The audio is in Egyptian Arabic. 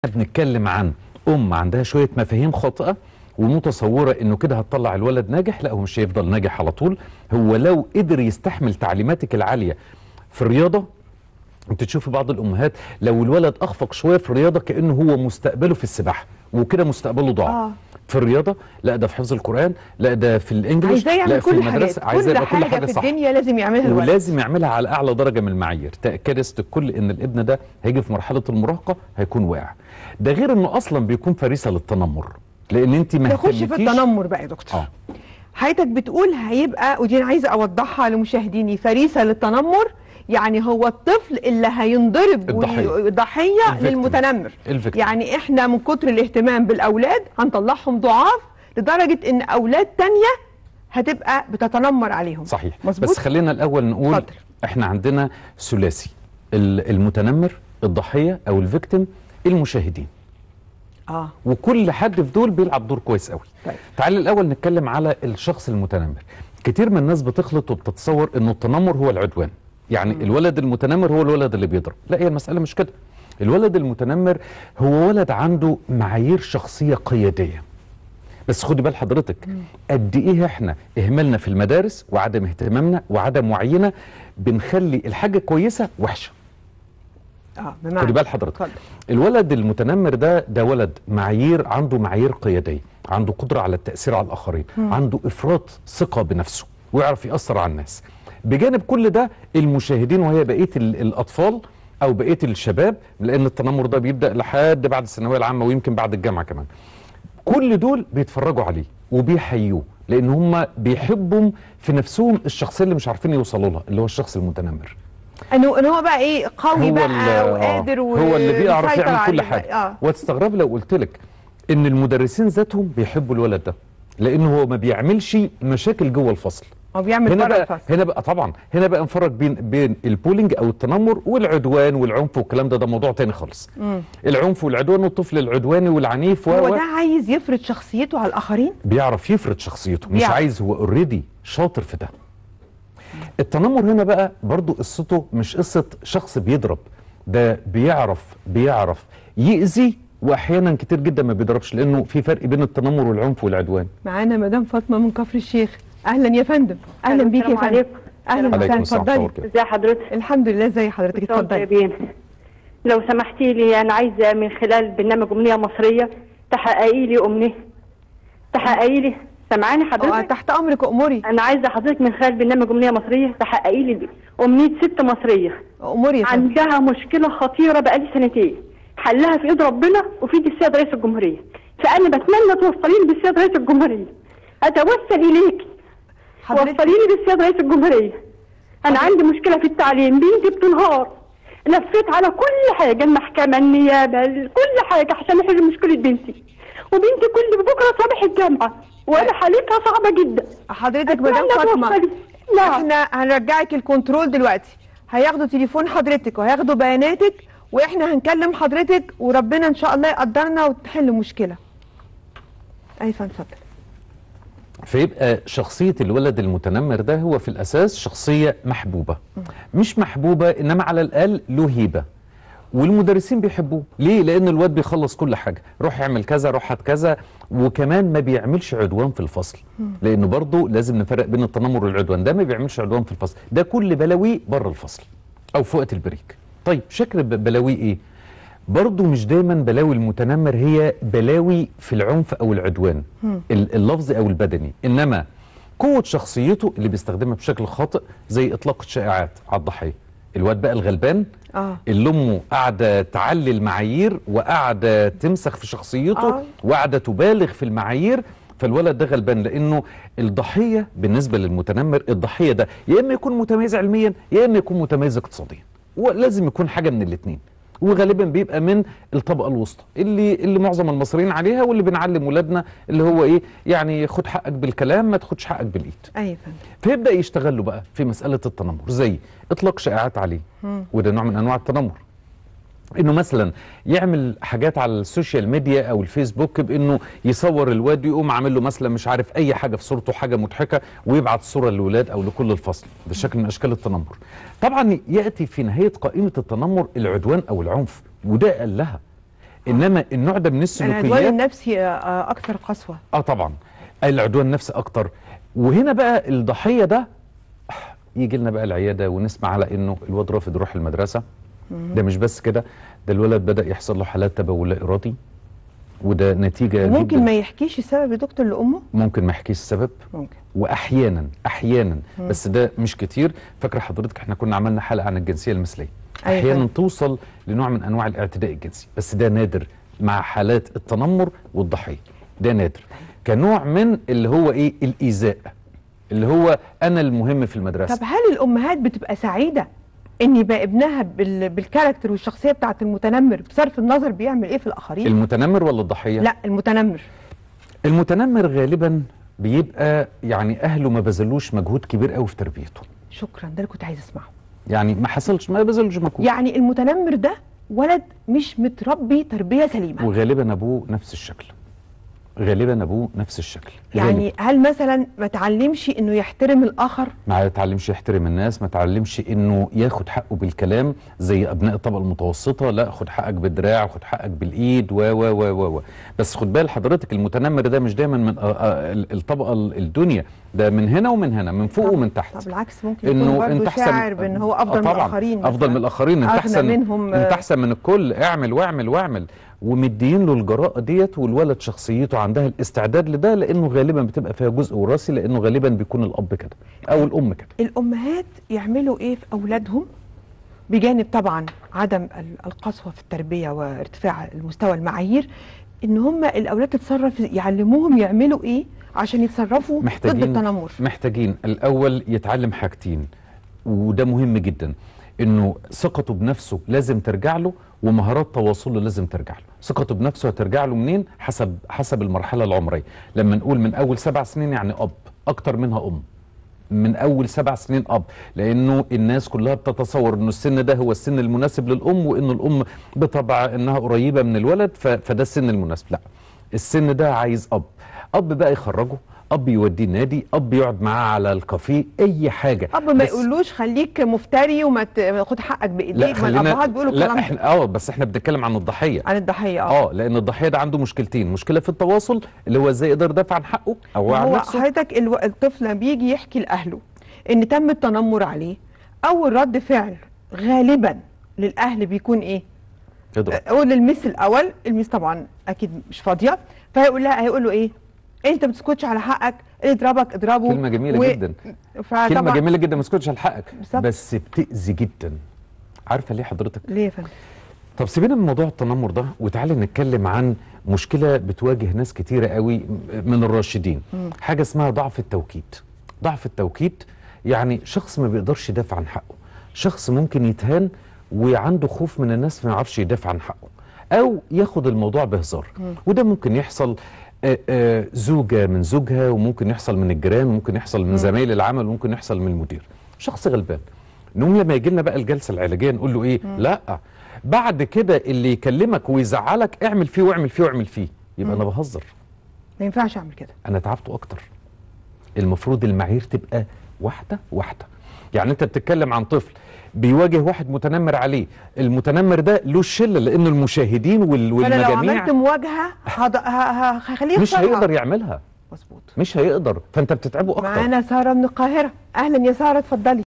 بنتكلم عن ام عندها شويه مفاهيم خاطئه ومتصوره انه كده هتطلع الولد ناجح لا هو مش هيفضل ناجح على طول هو لو قدر يستحمل تعليماتك العاليه في الرياضه انت تشوفي بعض الامهات لو الولد اخفق شويه في الرياضه كانه هو مستقبله في السباحه وكده مستقبله ضاع آه. في الرياضه لا ده في حفظ القران لا ده في الانجليش عايزاه لا يعمل في كل المدرسه حاجات عايزاه كل يبقى كل حاجه حاجه في صح الدنيا لازم يعملها الولد ولازم يعملها على اعلى درجه من المعايير كارثه الكل ان الابن ده هيجي في مرحله المراهقه هيكون واقع ده غير انه اصلا بيكون فريسه للتنمر لان انت ما نخش في اهتمتيش- التنمر بقى يا دكتور اه حضرتك بتقول هيبقى ودي انا عايزه اوضحها لمشاهديني فريسه للتنمر يعني هو الطفل اللي هينضرب الضحية. وي- ضحيه الفيكتيم. للمتنمر الفيكتيم. يعني احنا من كتر الاهتمام بالاولاد هنطلعهم ضعاف لدرجه ان اولاد تانية هتبقى بتتنمر عليهم صحيح مظبوط بس خلينا الاول نقول اتفضل. احنا عندنا ثلاثي ال- المتنمر الضحيه او الفيكتيم المشاهدين اه وكل حد في دول بيلعب دور كويس قوي طيب. تعالى الاول نتكلم على الشخص المتنمر كتير من الناس بتخلط وبتتصور انه التنمر هو العدوان يعني مم. الولد المتنمر هو الولد اللي بيضرب لا هي المساله مش كده الولد المتنمر هو ولد عنده معايير شخصيه قياديه بس خدي بال حضرتك قد ايه احنا اهمالنا في المدارس وعدم اهتمامنا وعدم وعينا بنخلي الحاجه كويسه وحشه اه خدي بمعنى بال حضرتك اتفضل. الولد المتنمر ده ده ولد معايير عنده معايير قياديه عنده قدره على التاثير على الاخرين عنده افراط ثقه بنفسه ويعرف ياثر على الناس بجانب كل ده المشاهدين وهي بقيه ال- الاطفال او بقيه الشباب لان التنمر ده بيبدا لحد بعد الثانويه العامه ويمكن بعد الجامعه كمان كل دول بيتفرجوا عليه وبيحيوه لان هم بيحبوا في نفسهم الشخصيه اللي مش عارفين يوصلوا لها اللي هو الشخص المتنمر انه ان هو بقى ايه قوي هو بقى ال- وقادر آه، هو اللي بيعرف ومسيطر يعمل كل عليه. حاجه اه وتستغرب لو قلت لك ان المدرسين ذاتهم بيحبوا الولد ده لانه هو ما بيعملش مشاكل جوه الفصل هو بيعمل هنا بره بقى الفصل هنا بقى طبعا هنا بقى نفرق بين بين البولينج او التنمر والعدوان والعنف والكلام ده ده موضوع تاني خالص مم. العنف والعدوان والطفل العدواني والعنيف و هو و- ده عايز يفرض شخصيته على الاخرين بيعرف يفرض شخصيته مش بيعرف. عايز هو اوريدي شاطر في ده التنمر هنا بقى برضو قصته مش قصة شخص بيضرب ده بيعرف بيعرف يأذي واحيانا كتير جدا ما بيضربش لانه في فرق بين التنمر والعنف والعدوان معانا مدام فاطمه من كفر الشيخ اهلا يا فندم اهلا أهلا، بيك يا السلام فندم عليكم. اهلا السلام وسهلا عليكم السلام اتفضلي ورحمة الله ازي حضرتك الحمد لله ازي حضرتك كل سنة وانتم اتفضلي طيبين لو سمحتي لي انا عايزه من خلال برنامج امنيه مصريه تحققي لي امنيه تحققي لي سامعاني اه حضرتك تحت امرك اموري انا عايزه حضرتك من خلال برنامج امنيه مصريه تحققي لي امنيه ست مصريه اموري يا فندم عندها مشكله خطيره بقالي سنتين حلها في ايد ربنا وفي ايد السيد رئيس الجمهوريه فانا بتمنى توصليني بالسيد رئيس الجمهوريه اتوسل اليكي حضرتك وصليني بالسيد رئيس الجمهوريه انا عندي مشكله في التعليم بنتي بتنهار لفيت على كل حاجه المحكمه النيابه كل حاجه عشان احل مشكله بنتي وبنتي كل بكره صباح الجامعه وانا حالتها صعبه جدا حضرتك مدام أتمنى فاطمه توصلي. نعم احنا هنرجعك الكنترول دلوقتي هياخدوا تليفون حضرتك وهياخدوا بياناتك واحنا هنكلم حضرتك وربنا ان شاء الله يقدرنا وتحل المشكله اي فندم اتفضل فيبقى شخصية الولد المتنمر ده هو في الأساس شخصية محبوبة مش محبوبة إنما على الأقل له هيبة والمدرسين بيحبوه ليه لأن الواد بيخلص كل حاجة روح اعمل كذا روح هات كذا وكمان ما بيعملش عدوان في الفصل لأنه برضه لازم نفرق بين التنمر والعدوان ده ما بيعملش عدوان في الفصل ده كل بلاويه بره الفصل أو في وقت البريك طيب شكل ب- بلاويه إيه برضه مش دايما بلاوي المتنمر هي بلاوي في العنف او العدوان ال- اللفظي او البدني انما قوه شخصيته اللي بيستخدمها بشكل خاطئ زي اطلاق الشائعات على الضحيه الواد بقى الغلبان اه اللي امه قاعده تعلي المعايير وقاعده تمسخ في شخصيته آه. وقاعده تبالغ في المعايير فالولد ده غلبان لانه الضحيه بالنسبه للمتنمر الضحيه ده يا اما يكون متميز علميا يا اما يكون متميز اقتصاديا ولازم يكون حاجه من الاثنين وغالبا بيبقى من الطبقه الوسطى اللي اللي معظم المصريين عليها واللي بنعلم ولادنا اللي هو ايه يعني خد حقك بالكلام ما تاخدش حقك بالايد اي يا فندم فيبدا يشتغل له بقى في مساله التنمر زي اطلاق شائعات عليه وده نوع من انواع التنمر انه مثلا يعمل حاجات على السوشيال ميديا او الفيسبوك بانه يصور الواد يقوم عامل له مثلا مش عارف اي حاجه في صورته حاجه مضحكه ويبعت صوره للولاد او لكل الفصل ده شكل من اشكال التنمر طبعا ياتي في نهايه قائمه التنمر العدوان او العنف وده اقلها انما النوع ده من العدوان السلوكيات النفسي آه، آه، اكثر قسوه اه طبعا العدوان النفسي اكتر وهنا بقى الضحيه ده يجي لنا بقى العياده ونسمع على انه الواد رافض يروح المدرسه ده مش بس كده ده الولد بدا يحصل له حالات تبول لا ارادي وده نتيجه ممكن جداً ما يحكيش السبب يا دكتور لامه ممكن ما يحكيش السبب ممكن واحيانا احيانا بس ده مش كتير فاكره حضرتك احنا كنا عملنا حلقه عن الجنسيه المثليه أيوة. احيانا توصل لنوع من انواع الاعتداء الجنسي بس ده نادر مع حالات التنمر والضحيه ده نادر كنوع من اللي هو ايه الايذاء اللي هو انا المهم في المدرسه طب هل الامهات بتبقى سعيده ان يبقى ابنها بال... بالكاركتر والشخصيه بتاعت المتنمر بصرف النظر بيعمل ايه في الاخرين المتنمر ولا الضحيه لا المتنمر المتنمر غالبا بيبقى يعني اهله ما بذلوش مجهود كبير قوي في تربيته شكرا ده اللي كنت عايز اسمعه يعني ما حصلش ما بذلوش مجهود يعني المتنمر ده ولد مش متربي تربيه سليمه وغالبا ابوه نفس الشكل غالبا ابوه نفس الشكل يعني هل مثلا ما تعلمش انه يحترم الاخر ما يتعلمش يحترم الناس ما يتعلمش انه ياخد حقه بالكلام زي ابناء الطبقه المتوسطه لا خد حقك بالدراع خد حقك بالايد و و و و و بس خد بال حضرتك المتنمر ده مش دايما من آه، آه، الطبقه الدنيا ده من هنا ومن هنا من فوق ومن تحت طب بالعكس ممكن يكون انه برضه انت احسن شاعر بان هو افضل آه من طبعاً، الاخرين افضل مثلاً. من الاخرين انت أغنى احسن منهم، انت آه. احسن من الكل اعمل واعمل واعمل ومدين له الجراءه ديت والولد شخصيته عندها الاستعداد لده لانه غالبا بتبقى فيها جزء وراثي لانه غالبا بيكون الاب كده او الام كده الامهات يعملوا ايه في اولادهم بجانب طبعا عدم ال- القسوه في التربيه وارتفاع المستوى المعايير ان هم الاولاد تتصرف يعلموهم يعملوا ايه عشان يتصرفوا ضد محتاجين التنمر محتاجين الاول يتعلم حاجتين وده مهم جدا انه ثقته بنفسه لازم ترجع له ومهارات تواصله لازم ترجع له ثقته بنفسه هترجع له منين حسب حسب المرحله العمريه لما نقول من اول سبع سنين يعني اب اكتر منها ام من اول سبع سنين اب لانه الناس كلها بتتصور انه السن ده هو السن المناسب للام وان الام بطبع انها قريبه من الولد ف- فده السن المناسب لا السن ده عايز اب اب بقى يخرجه اب يوديه النادي اب يقعد معاه على الكافيه اي حاجه اب ما بس- يقولوش خليك مفتري وما ت- خد حقك لا بايديك ما خلينا الابهات بيقولوا لا الكلام ده احنا اه بس احنا بنتكلم عن الضحيه عن الضحيه اه اه لان الضحيه ده عنده مشكلتين مشكله في التواصل اللي هو ازاي يقدر يدافع عن حقه او عن هو نفسه حضرتك الو... الطفل لما بيجي يحكي لاهله ان تم التنمر عليه اول رد فعل غالبا للاهل بيكون ايه يضرب اقول للمس الاول المس طبعا اكيد مش فاضيه فهيقول لها هيقول له ايه انت ما بتسكتش على حقك اللي يضربك اضربه كلمه جميله جدا فطبعا كلمه جميله جدا ما تسكتش على حقك بالظبط. بس بتاذي جدا عارفه ليه حضرتك ليه يا فندم طب سيبنا من موضوع التنمر ده وتعالى نتكلم عن مشكله بتواجه ناس كتيره قوي من الراشدين حاجه اسمها ضعف التوكيد ضعف التوكيد يعني شخص ما بيقدرش يدافع عن حقه شخص ممكن يتهان وعنده خوف من الناس ما يعرفش يدافع عن حقه او ياخد الموضوع بهزار وده ممكن يحصل آه، آه، زوجة من زوجها وممكن يحصل من الجيران وممكن يحصل من زمايل العمل وممكن يحصل من المدير شخص غلبان نقوم لما يجي لنا بقى الجلسه العلاجيه نقول له ايه لا بعد كده اللي يكلمك ويزعلك اعمل فيه واعمل فيه واعمل فيه يبقى انا بهزر ما ينفعش اعمل كده انا تعبته اكتر المفروض المعايير تبقى واحده واحده يعني انت بتتكلم عن طفل بيواجه واحد متنمر عليه المتنمر ده له الشله لانه المشاهدين وال- فانا لو والمجاميع عملت مواجهه هض... ه... ه... هخليه مش يخسرها. هيقدر يعملها مظبوط مش هيقدر فانت بتتعبه اكتر معانا ساره من القاهره اهلا يا ساره اتفضلي